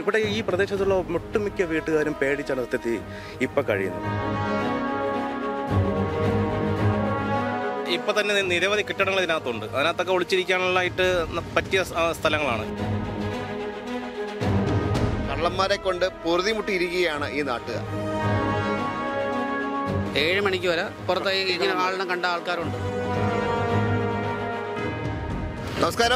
ഇവിടെ ഈ പ്രദേശത്തുള്ള ഒട്ടുമിക്ക വീട്ടുകാരും പേടിച്ചാണ് സത്യത്തിൽ ഇപ്പം കഴിയുന്നത് ഇപ്പൊ തന്നെ നിരവധി കെട്ടിടങ്ങൾ ഇതിനകത്തുണ്ട് അതിനകത്തൊക്കെ ഒളിച്ചിരിക്കാനുള്ളതായിട്ട് പറ്റിയ സ്ഥ- സ്ഥലങ്ങളാണ് കള്ളന്മാരെ കൊണ്ട് പൊറുതിമുട്ടിയിരിക്കുകയാണ് ഈ നാട്ടുകാർ ഏഴ് മണിക്ക് വരെ പുറത്ത് ഇങ്ങനെ ആളിനെ കണ്ട ആൾക്കാരുണ്ട് നമസ്കാരം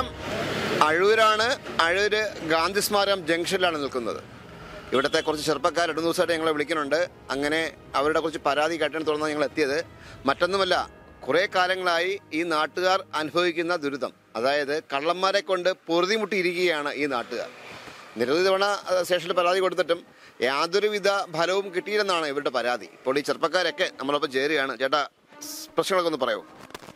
അഴൂരാണ് അഴൂര് ഗാന്ധി സ്മാരകം ജംഗ്ഷനിലാണ് നിൽക്കുന്നത് ഇവിടുത്തെ കുറച്ച് ചെറുപ്പക്കാർ രണ്ട് ദിവസമായിട്ട് ഞങ്ങളെ വിളിക്കുന്നുണ്ട് അങ്ങനെ അവരുടെ കുറച്ച് പരാതി കേട്ടാണ് തുടർന്ന് ഞങ്ങൾ എത്തിയത് മറ്റൊന്നുമല്ല കുറേ കാലങ്ങളായി ഈ നാട്ടുകാർ അനുഭവിക്കുന്ന ദുരിതം അതായത് കള്ളന്മാരെ കൊണ്ട് പൊറുതിമുട്ടിയിരിക്കുകയാണ് ഈ നാട്ടുകാർ നിരവധി തവണ അഹ്, സ്റ്റേഷനിൽ പരാതി കൊടുത്തിട്ടും യാതൊരുവിധ ഫലവും കിട്ടിയില്ലെന്നാണ് ഇവരുടെ പരാതി ഇപ്പോൾ ഈ ചെറുപ്പക്കാരൊക്കെ നമ്മളൊപ്പം ചേരുകയാണ് ചേട്ടാ സ് പ്രശ്നങ്ങളൊക്കെ ഒന്ന് പറയാമോ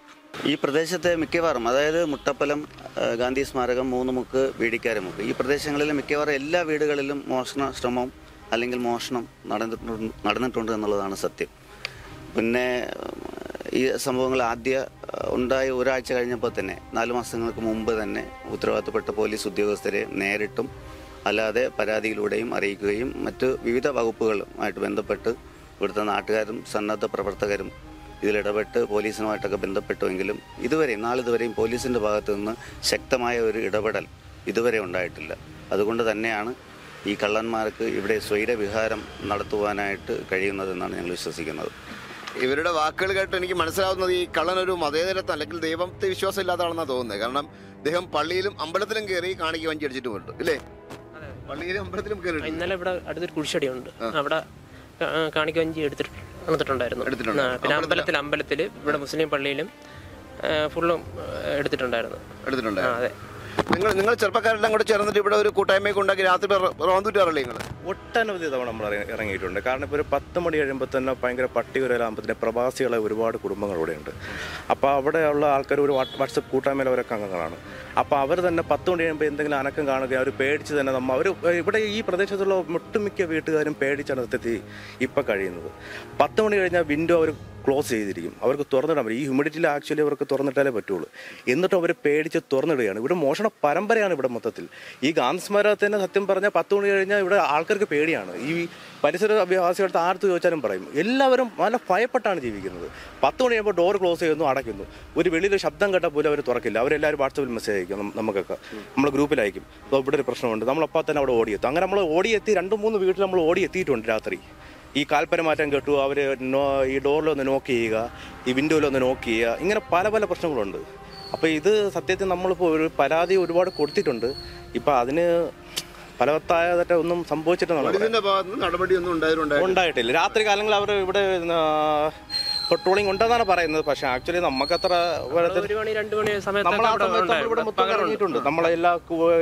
ഈ പ്രദേശത്തെ മിക്കവാറും അതായത് മുട്ടപ്പലം ആ, ഗാന്ധി സ്മാരകം മൂന്നുമുക്ക് വീടിക്കാരമുക്ക് ഈ പ്രദേശങ്ങളിൽ മിക്കവാറും എല്ലാ വീടുകളിലും മോഷണ ശ്രമം അല്ലെങ്കിൽ മോഷണം നടന്നിട്ടുണ്ട് നടന്നിട്ടുണ്ട് എന്നുള്ളതാണ് സത്യം പിന്നെ ഉം, ഈ സംഭവങ്ങൾ ആദ്യ ആ, ഉണ്ടായ ഒരാഴ്ച കഴിഞ്ഞപ്പോൾ തന്നെ നാല് മാസങ്ങൾക്ക് മുമ്പ് തന്നെ ഉത്തരവാദിത്തപ്പെട്ട പോലീസ് ഉദ്യോഗസ്ഥരെ നേരിട്ടും അല്ലാതെ പരാതിയിലൂടെയും അറിയിക്കുകയും മറ്റ് വിവിധ വകുപ്പുകളുമായിട്ട് ബന്ധപ്പെട്ട് ഇവിടുത്തെ നാട്ടുകാരും സന്നദ്ധ പ്രവർത്തകരും ഇതിലിടപെട്ട് പോലീസുമായിട്ടൊക്കെ ബന്ധപ്പെട്ടുവെങ്കിലും ഇതുവരെ നാളിതുവരെയും പോലീസിൻ്റെ ഭാഗത്തു നിന്ന് ശക്തമായ ഒരു ഇടപെടൽ ഇതുവരെ ഉണ്ടായിട്ടില്ല അതുകൊണ്ട് തന്നെയാണ് ഈ കള്ളന്മാർക്ക് ഇവിടെ സ്വൈരവിഹാരം നടത്തുവാനായിട്ട് കഴിയുന്നതെന്നാണ് ഞങ്ങൾ വിശ്വസിക്കുന്നത് ഇവരുടെ വാക്കുകൾ കേട്ട് എനിക്ക് മനസ്സിലാവുന്നത് ഈ കള്ളൻ ഒരു മതേതരത്വം അല്ലെങ്കിൽ ദൈവത്തെ വിശ്വാസം ഇല്ലാതാണെന്നാണ് തോന്നുന്നത് കാരണം അദ്ദേഹം പള്ളിയിലും അമ്പലത്തിലും കയറി കാണിക്ക് വഞ്ചി അടിച്ചിട്ട് പോയിട്ടുണ്ട് ഇല്ലേ പള്ളിയിലും അമ്പലത്തിലും കയറി ഇന്നലെ ഇവിടെ അടുത്തൊരു കുഴിച്ചടിയുണ്ട് അവിടെ കാണിക്ക വഞ്ചി എടുത്തിട്ട് എടുത്തിട്ടുണ്ടായിരുന്നു എടുത്തിട്ടുണ്ട്. ആ, പിന്നെ അമ്പലത്തിൽ അമ്പലത്തിൽ ഇവിടെ മുസ്ലിം പള്ളിയിലും ഫുള്ളും എടുത്തിട്ടുണ്ടായിരുന്നു എടുത്തിട്ടുണ്ട് ആ അതെ നിങ്ങൾ നിങ്ങൾ ചെറുപ്പക്കാരെല്ലാം കൂടെ ചേർന്നിട്ട് ഇവിടെ ഒരു കൂട്ടായ്മയൊക്കെ ഉണ്ടാക്കി രാത്രി റോന്തുറ്റാറല്ലേ നിങ്ങൾ ഒട്ടനവധി തവണ നമ്മൾ ഇറങ്ങി- ഇറങ്ങിയിട്ടുണ്ട് കാരണം ഇപ്പോൾ ഒരു പത്ത് മണി കഴിയുമ്പോൾ തന്നെ ഭയങ്കര പട്ടികരാകുമ്പോഴത്തേന് പ്രവാസികളെ ഒരുപാട് കുടുംബങ്ങൾ ഇവിടെയുണ്ട് അപ്പോൾ അവിടെയുള്ള ആൾക്കാർ ഒരു വാട്ട്- വാട്സപ്പ് കൂട്ടായ്മയിൽ അവരൊക്കെ അംഗങ്ങളാണ് അപ്പോൾ അവർ തന്നെ പത്ത് മണി കഴിയുമ്പോൾ എന്തെങ്കിലും അനക്കം കാണുക അവർ പേടിച്ച് തന്നെ നമ്മൾ അവർ ഇവിടെ ഈ പ്രദേശത്തുള്ള ഒട്ടുമിക്ക വീട്ടുകാരും പേടിച്ചാണ് സത്യത്തിൽ ഇപ്പം കഴിയുന്നത് പത്ത് മണി കഴിഞ്ഞാൽ വിൻഡോ അവർ ക്ലോസ് ചെയ്തിരിക്കും അവർക്ക് തുറന്നിടാൻ പറ്റും ഈ ഹ്യൂമിഡിറ്റിയിൽ ആക്ച്വലി അവർക്ക് തുറന്നിട്ടാലേ പറ്റുള്ളൂ എന്നിട്ടും അവർ പേടിച്ച് തുറന്നിടുകയാണ് ഇവിടെ മോഷണ പരമ്പരയാണ് ഇവിടെ മൊത്തത്തിൽ ഈ ഗാന്ധി സ്മാരകത്തിന് സത്യം പറഞ്ഞാൽ പത്ത് മണി കഴിഞ്ഞാൽ ഇവിടെ ആൾക്കാർക്ക് പേടിയാണ് ഈ പരിസര വാസികളുടെ ആർത്ത് ചോദിച്ചാലും പറയും എല്ലാവരും നല്ല ഭയപ്പെട്ടാണ് ജീവിക്കുന്നത് പത്ത് മണി കഴിയുമ്പോൾ ഡോർ ക്ലോസ് ചെയ്യുന്നു അടയ്ക്കുന്നു ഒരു വെളിയിൽ ശബ്ദം കേട്ടാൽ പോലും അവർ തുറക്കില്ല അവരെല്ലാവരും വാട്സപ്പിൽ മെസ്സേജ് അയക്കും നം- നമുക്കൊക്കെ നമ്മൾ ഗ്രൂപ്പിൽ അയക്കും അപ്പോൾ ഇവിടെ ഒരു പ്രശ്നമുണ്ട് നമ്മളപ്പോൾ തന്നെ അവിടെ ഓടിയെത്തും അങ്ങനെ നമ്മൾ ഓടിയെത്തി രണ്ട് മൂന്ന് വീട്ടിൽ നമ്മൾ ഓടിയെത്തിയിട്ടുണ്ട് രാത്രി ഈ കാൽപ്പര മാറ്റം കേട്ടു അവർ ഈ ഡോറിലൊന്ന് നോക്ക് ചെയ്യുക ഈ വിൻഡോയിലൊന്ന് നോക്ക് ചെയ്യുക ഇങ്ങനെ പല പല പ്രശ്നങ്ങളുണ്ട് അപ്പോൾ ഇത് സത്യത്തിൽ നമ്മളിപ്പോൾ ഒരു പരാതി ഒരുപാട് കൊടുത്തിട്ടുണ്ട് ഇപ്പം അതിന് ഫലവത്തായതായിട്ട് ഒന്നും സംഭവിച്ചിട്ടെന്നാണ് ഇതിന്റെ ഭാഗത്ത് നിന്ന് നടപടിയൊന്നും ഉണ്ടായിരുന്നു ഉണ്ടായിട്ടില്ല രാത്രി കാലങ്ങളിൽ അവർ ഇവിടെ പെട്രോളിംഗ് ഉണ്ടെന്നാണ് പറയുന്നത് പക്ഷെ ആക്ച്വലി നമുക്കത്ര വെള്ളത്തിൽ ഒരു മണി രണ്ട് മണി നമ്മൾ സമയത്തൊക്കെ ആ അവിടെ സമയത്ത് നമ്മൾ ഇവിടെ ഉണ്ടായിരുന്നു. മൊത്തം പകലുണ്ട്. ഇറങ്ങിയിട്ടുണ്ട് നമ്മളെല്ലാ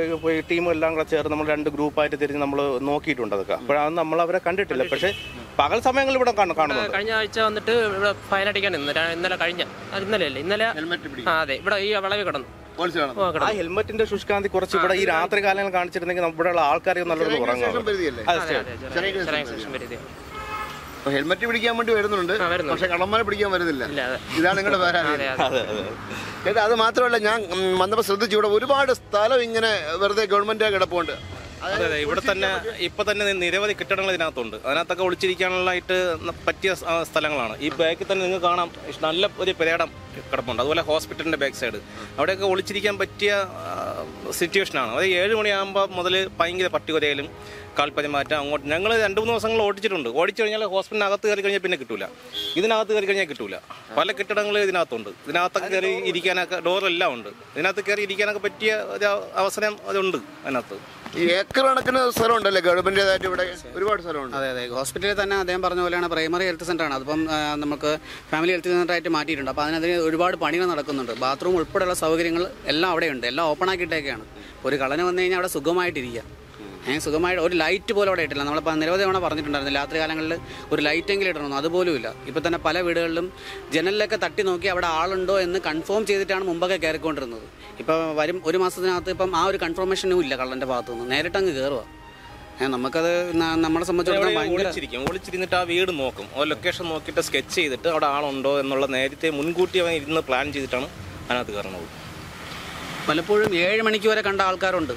ടീമും എല്ലാം കൂടെ ചേർന്ന് നമ്മൾ രണ്ട് ഗ്രൂപ്പായിട്ട് തിരിഞ്ഞ് നമ്മൾ നോക്കിയിട്ടുണ്ട് അതൊക്കെ അപ്പോഴാണ് നമ്മൾ അവരെ കണ്ടിട്ടില്ല പക്ഷേ പകൽ സമയങ്ങളിൽ ഇവിടെ കാണ- കാണുന്നുണ്ട് കഴിഞ്ഞ ആഴ്ച വന്നിട്ട് ഇവിടെ ഫൈൻ അടിക്കാൻ നിന്ന് രാ- ഇന്നലെ കഴിഞ്ഞ അത് ഇന്നലെ അല്ലേ ഇന്നലെ ആ അതെ ഇവിടെ ഈ വളവ് കിടന്നു ഓ, ആ കിടന്നു ഹെൽമെറ്റിന്റെ ശുഷ്കാന്തി കുറച്ച് ഇവിടെ ഈ രാത്രി കാലങ്ങൾ കാണിച്ചിരുന്നെങ്കിൽ ഇവിടെയുള്ള ആൾക്കാരെ നല്ലൊരു ഉറങ്ങാം പരിധിയല്ലേ അതെ അതെ അതെ ചെറിയ- ചെറിയ സെക്ഷൻ പരിധി ഹെൽമെറ്റ് പിടിക്കാൻ വേണ്ടി വരുന്നുണ്ട് ആ, വരുന്നുണ്ട്. പക്ഷെ കള്ളന്മാരെ പിടിക്കാൻ വരുന്നില്ല ഇല്ല അതെ ഇതാണ് നിങ്ങളുടെ പരാതി അതെ അതെ അതെ അതെ ചേട്ടാ അത് മാത്രമല്ല ഞാൻ ഉം, വന്നപ്പോൾ ശ്രദ്ധിച്ചു ഇവിടെ ഒരുപാട് സ്ഥലം ഇങ്ങനെ വെറുതെ ഗവൺമെന്റ് കിടപ്പുണ്ട് അതെ അതെ ഇവിടെ തന്നെ ഇപ്പൊ തന്നെ നിരവധി കെട്ടിടങ്ങൾ ഇതിനകത്തുണ്ട് അതിനകത്തൊക്കെ ഒളിച്ചിരിക്കാനുള്ളതായിട്ട് പറ്റിയ സ്ഥ- സ്ഥലങ്ങളാണ് ഈ ബാക്കിൽ തന്നെ നിങ്ങൾക്ക് കാണാം നല്ല ഒരു പെരേടം കിടപ്പുണ്ട് അതുപോലെ ഹോസ്പിറ്റലിന്റെ ബാക്ക് സൈഡ് അവിടെയൊക്കെ ഒളിച്ചിരിക്കാൻ പറ്റിയ സിറ്റുവേഷനാണ് അത് ഏഴ് മണിയാകുമ്പോൾ മുതൽ ഭയങ്കര പട്ടികുരയിലും കാൽപ്പരിമാറ്റം അങ്ങോട്ട് ഞങ്ങൾ രണ്ട് മൂന്ന് ദിവസങ്ങൾ ഓടിച്ചിട്ടുണ്ട് ഓടിച്ചു കഴിഞ്ഞാൽ ഹോസ്പിറ്റലിനകത്ത് കയറി കഴിഞ്ഞാൽ പിന്നെ കിട്ടൂല ഇതിനകത്ത് കയറി കഴിഞ്ഞാൽ കിട്ടൂല പല കെട്ടിടങ്ങളും ഇതിനകത്തുണ്ട് ഇതിനകത്തൊക്കെ കയറി ഇരിക്കാനൊക്കെ ഡോറെല്ലാം ഉണ്ട് ഇതിനകത്ത് കയറി ഇരിക്കാനൊക്കെ പറ്റിയ ഒരു അവസരം അതുണ്ട് അതിനകത്ത് ഈ ഏക്കർ കണക്കിന് സ്ഥലം ഉണ്ടല്ലേ ഗവൺമെന്റേതായിട്ട് ഇവിടെ ഒരുപാട് സ്ഥലമുണ്ട് അതെ അതെ ഹോസ്പിറ്റലിൽ തന്നെ അദ്ദേഹം പറഞ്ഞ പോലെയാണ് പ്രൈമറി ഹെൽത്ത് സെൻ്ററാണ് അതിപ്പം ആ, നമുക്ക് ഫാമിലി ഹെൽത്ത് സെൻ്ററായിട്ട് മാറ്റിയിട്ടുണ്ട് അപ്പോൾ അതിനതിന് ഒരുപാട് പണികൾ നടക്കുന്നുണ്ട് ബാത്റൂം ഉൾപ്പെടെയുള്ള സൗകര്യങ്ങൾ എല്ലാം അവിടെയുണ്ട് എല്ലാം ഓപ്പൺ ആക്കിയിട്ടേക്കാണ് ഒരു കളന് വന്നു കഴിഞ്ഞാൽ അവിടെ സുഖമായിട്ടിരിക്കുക ഏഹ് സുഖമായിട്ട് ഒരു ലൈറ്റ് പോലും അവിടെ ഇട്ടില്ല നമ്മളിപ്പോൾ നിരവധി തവണ പറഞ്ഞിട്ടുണ്ടായിരുന്നു രാത്രി കാലങ്ങളിൽ ഒരു ലൈറ്റെങ്കിലും ഇടണമെന്ന് അതുപോലും ഇല്ല ഇപ്പോൾ തന്നെ പല വീടുകളിലും ജനലിലൊക്കെ തട്ടി നോക്കി അവിടെ ആളുണ്ടോ എന്ന് കൺഫേം ചെയ്തിട്ടാണ് മുമ്പൊക്കെ കയറിക്കൊണ്ടിരുന്നത് ഇപ്പോൾ വരും ഒരു മാസത്തിനകത്ത് ഇപ്പം ആ ഒരു കൺഫർമേഷനും ഇല്ല കള്ളൻ്റെ ഭാഗത്തു നിന്ന് നേരിട്ട് അങ്ങ് കയറുക ഏഹ് നമുക്കത് ന- നമ്മളെ സംബന്ധിച്ചിടത്തോളം എവിടെയോ ഭയങ്കര ഒളിച്ചിരിക്കും ഒളിച്ചിരുന്നിട്ട് ആ വീട് നോക്കും ആ ലൊക്കേഷൻ നോക്കിയിട്ട് സ്കെച്ച് ചെയ്തിട്ട് അവിടെ ആളുണ്ടോ എന്നുള്ള നേരത്തെ മുൻകൂട്ടി അവൻ ഇരുന്ന് പ്ലാൻ ചെയ്തിട്ടാണ് അതിനകത്ത് കയറണത് പലപ്പോഴും ഏഴ് മണിക്ക് വരെ കണ്ട ആൾക്കാരുണ്ട്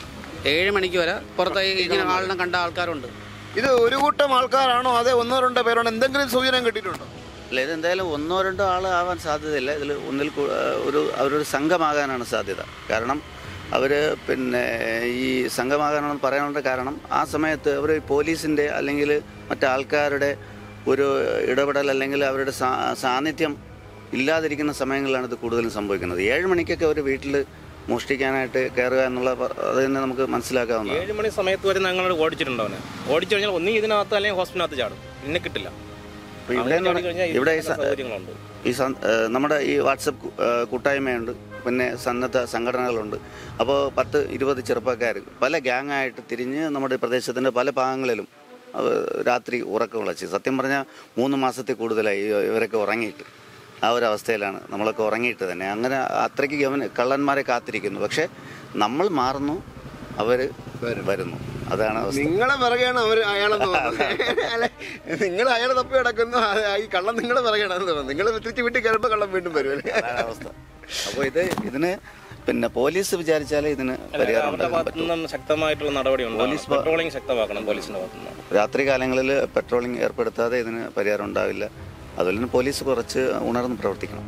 ഏഴ് മണിക്ക് വരെ പുറത്ത് ഇങ്ങനെ ആളിനെ കണ്ട ആൾക്കാരുണ്ട് ഇത് ഒരു കൂട്ടം ആൾക്കാരാണോ അതെ ഒന്നോ രണ്ടോ പേരാണോ എന്തെങ്കിലും സൂചന കിട്ടിയിട്ടുണ്ടോ അല്ല ഇതെന്തായാലും ഒന്നോ രണ്ടോ ആൾ ആവാൻ സാധ്യതയില്ല ഇതിൽ ഒന്നിൽ കൂ- ഒരു അവരൊരു സംഘമാകാനാണ് സാധ്യത കാരണം അവർ പിന്നെ ഈ സംഘമാകാനാണെന്ന് പറയാനുള്ള കാരണം ആ സമയത്ത് അവർ പോലീസിൻ്റെ അല്ലെങ്കിൽ മറ്റാൾക്കാരുടെ ഒരു ഇടപെടൽ അല്ലെങ്കിൽ അവരുടെ സാ സാന്നിധ്യം ഇല്ലാതിരിക്കുന്ന സമയങ്ങളിലാണ് ഇത് കൂടുതലും സംഭവിക്കുന്നത് ഏഴ് മണിക്കൊക്കെ ഒരു വീട്ടിൽ മോഷ്ടിക്കാനായിട്ട് കയറുക എന്നുള്ള പ- അത് തന്നെ നമുക്ക് മനസ്സിലാക്കാവുന്നതാണ് ഏഴ് മണി സമയത്ത് വരെ ഞങ്ങളോട് ഓടിച്ചിട്ടുണ്ട് അവനെ ഓടിച്ചു കഴിഞ്ഞാൽ ഒന്നീ ഇതിനകത്ത് അല്ലെങ്കിൽ ഹോസ്പിറ്റലിനകത്ത് ചാടും പിന്നെ കിട്ടില്ല അപ്പോൾ ഇവിടെ എന്ന് അങ്ങനെ പറഞ്ഞാൽ കഴിഞ്ഞാൽ ഇവിടെ ഈ ഇരിക്കുന്ന സ- സൗകര്യങ്ങളുണ്ട് ഈ സൻ- ഏഹ് നമ്മുടെ ഈ വാട്സപ്പ് കു- ഏഹ് കൂട്ടായ്മയുണ്ട് പിന്നെ സന്നദ്ധ സംഘടനകളുണ്ട് അപ്പോൾ പത്ത് ഇരുപത് ചെറുപ്പക്കാർ പല ഗ്യാങ്ങായിട്ട് തിരിഞ്ഞ് നമ്മുടെ പ്രദേശത്തിൻ്റെ പല ഭാഗങ്ങളിലും അവ രാത്രി ഉറക്കം വിളച്ച് സത്യം പറഞ്ഞാൽ മൂന്ന് മാസത്തിൽ കൂടുതലായി ഇ- ഇവരൊക്കെ ഉറങ്ങിയിട്ട് ആ ഒരു അവസ്ഥയിലാണ് നമ്മളൊക്കെ ഉറങ്ങിയിട്ട് തന്നെ അങ്ങനെ അത്രയ്ക്ക് ഗവന കള്ളന്മാരെ കാത്തിരിക്കുന്നു പക്ഷേ നമ്മൾ മാറുന്നു അവർ വരുന്നു അതാണ് അവസ്ഥ നിങ്ങളെ പിറകെയാണ് അവർ അയാളെന്ന് തോന്നുന്നത് അല്ലെ നിങ്ങൾ അയാളെ തപ്പി കിടക്കുന്നു അത് ഈ കള്ളം നിങ്ങളെ പിറകെയാണെന്ന് തോന്നുന്നു നിങ്ങൾ തിരിച്ച് വീട്ടിൽ കയറുമ്പോൾ കള്ളം വീണ്ടും വരും അല്ലേ അതാണ് അവസ്ഥ അപ്പോൾ ഇത് ഇതിന് പിന്നെ പോലീസ് വിചാരിച്ചാലേ ഇതിന് പരിഹാരം അവരുടെ ഉണ്ടാക്കാൻ ഭാഗത്തു പറ്റൂ നിന്നും ശക്തമായിട്ടുള്ള നടപടി ഉണ്ട് പോലീസ് ഭാ- പെട്രോളിംഗ് ശക്തമാക്കണം പോലീസിന്റെ ഭാഗത്തുനിന്ന് രാത്രി കാലങ്ങളിൽ പെട്രോളിംഗ് ഏർപ്പെടുത്താതെ ഇതിന് പരിഹാരം ഉണ്ടാവില്ല അതുപോലെ തന്നെ പോലീസ് കുറച്ച് ഉണർന്ന് പ്രവർത്തിക്കണം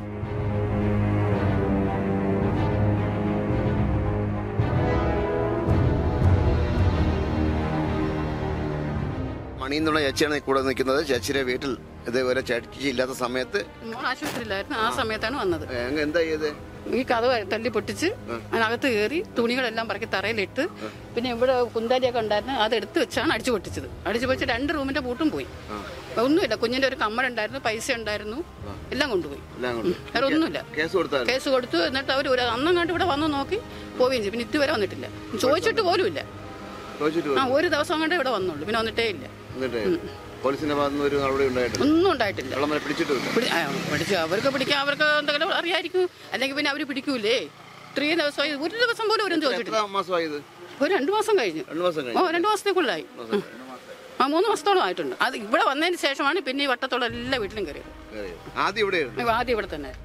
മണി എന്നുള്ള ചേച്ചിയാണ് കൂടെ നിൽക്കുന്നത് ചേച്ചിയുടെ വീട്ടിൽ ഇതേപോലെ ചേച്ചി ഇല്ലാത്ത സമയത്ത് മോൾ ആശുപത്രിയിലായിരുന്നു ആ സമയത്താണ് വന്നത് ഏ, അങ്ങ് എന്താ ചെയ്ത് ഈ കഥ തല്ലി പൊട്ടിച്ച് അതിനകത്ത് കയറി തുണികളെല്ലാം പറക്കി തറയിലിട്ട് പിന്നെ ഇവിടെ കുന്താലിയൊക്കെ ഉണ്ടായിരുന്നു അത് എടുത്ത് വെച്ചാണ് അടിച്ചു പൊട്ടിച്ചത് അടിച്ചു പൊട്ടിച്ച് രണ്ട് റൂമിന്റെ പൂട്ടും പോയി ഒന്നുമില്ല കുഞ്ഞിന്റെ ഒരു കമ്മലുണ്ടായിരുന്നു പൈസ ഉണ്ടായിരുന്നു എല്ലാം കൊണ്ടുപോയി എല്ലാം കൊണ്ട് വേറെ ഒന്നുമില്ല കേസ് കൊടുത്താൽ കേസ് കൊടുത്തു എന്നിട്ട് അവർ ഒരു അന്നങ്ങാണ്ട് ഇവിടെ വന്ന് നോക്കി പോവുകയും ചെയ്തു പിന്നെ ഇതുവരെ വന്നിട്ടില്ല ചോദിച്ചിട്ട് പോലും ഇല്ല ചോദിച്ചിട്ട് ആ ഒരു ദിവസം കണ്ടേ ഇവിടെ വന്നുള്ളൂ പിന്നെ വന്നിട്ടേ ഇല്ല എന്നിട്ട് പോലീസിന്റെ ഭാഗത്ത് നിന്ന് ഒരു നടപടി ഉണ്ടായിട്ടില്ല ഒന്നും ഉണ്ടായിട്ടില്ല കള്ളന്മാരെ പിടിച്ചിട്ടുമില്ല പിടി- ആ, പിടിച്ച് അവർക്ക് പിടിക്കാൻ അവർക്ക് എന്തെങ്കിലും അറിയായിരിക്കും അല്ലെങ്കിൽ പിന്നെ അവർ പിടിക്കൂലേ ഇത്രയും ദിവസമായി ഒരു ദിവസം പോലും അവരും എത്ര ചോദിച്ചിട്ടില്ല മാസമായത് ഒരു രണ്ടു മാസം കഴിഞ്ഞു രണ്ടു മാസം ഓ കഴിഞ്ഞു രണ്ടു മാസത്തേക്കുള്ളായി ഉം. ആ മൂന്ന് മാസത്തോളം ആയിട്ടുണ്ട് അത് ഇവിടെ വന്നതിന് ശേഷമാണ് പിന്നെ ഈ വട്ടത്തോളം എല്ലാ വീട്ടിലും കയറിയത് കയറിയത്. ആദ്യം ഇവിടെയായിരുന്നു ഇവ ആദ്യം ഇവിടെ തന്നെ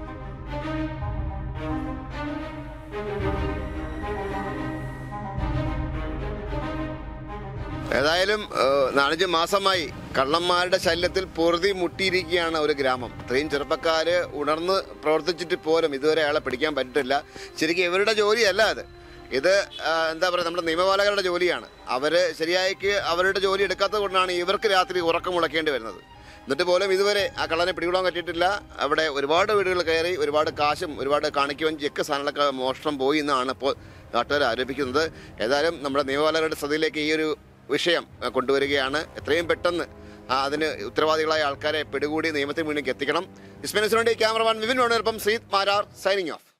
ഏതായാലും ഏഹ്, നാലഞ്ച് മാസമായി കള്ളന്മാരുടെ ശല്യത്തിൽ പൊറുതി മുട്ടിയിരിക്കുകയാണ് ഒരു ഗ്രാമം ഇത്രയും ചെറുപ്പക്കാര് ഉണർന്ന് പ്രവർത്തിച്ചിട്ട് പോലും ഇതുവരെ അയാളെ പിടിക്കാൻ പറ്റിട്ടില്ല ശരിക്കും ഇവരുടെ ജോലിയല്ല അത് ഇത് ആ, എന്താ പറയുക നമ്മുടെ നിയമപാലകരുടെ ജോലിയാണ് അവര് ശരിയായിക്ക് അവരുടെ ജോലി എടുക്കാത്തത് കൊണ്ടാണ് ഇവർക്ക് രാത്രി ഉറക്കം മുളയ്ക്കേണ്ടി വരുന്നത് എന്നിട്ട് പോലും ഇതുവരെ ആ കള്ളനെ പിടികൂടാൻ പറ്റിയിട്ടില്ല അവിടെ ഒരുപാട് വീടുകൾ കയറി ഒരുപാട് കാശും ഒരുപാട് കാണിക്കുവാൻ ചെക്ക് സാധനങ്ങളൊക്കെ മോഷണം പോയി എന്നാണ് ഇപ്പോൾ നാട്ടുകാർ ആരോപിക്കുന്നത് ഏതായാലും നമ്മുടെ നിയമപാലകരുടെ ശ്രദ്ധയിലേക്ക് ഈ ഒരു വിഷയം ആ, കൊണ്ടുവരികയാണ് എത്രയും പെട്ടെന്ന് ആ, അതിന് ഉത്തരവാദികളായ ആൾക്കാരെ പിടികൂടി നിയമത്തിന് മുന്നിലേക്ക് എത്തിക്കണം ഇസ്മിനസിനുവേണ്ടി ക്യാമറമാൻ വിപിൻ വേണുവിനൊപ്പം ശ്രീത് മാരാർ സൈനിങ് ഓഫ്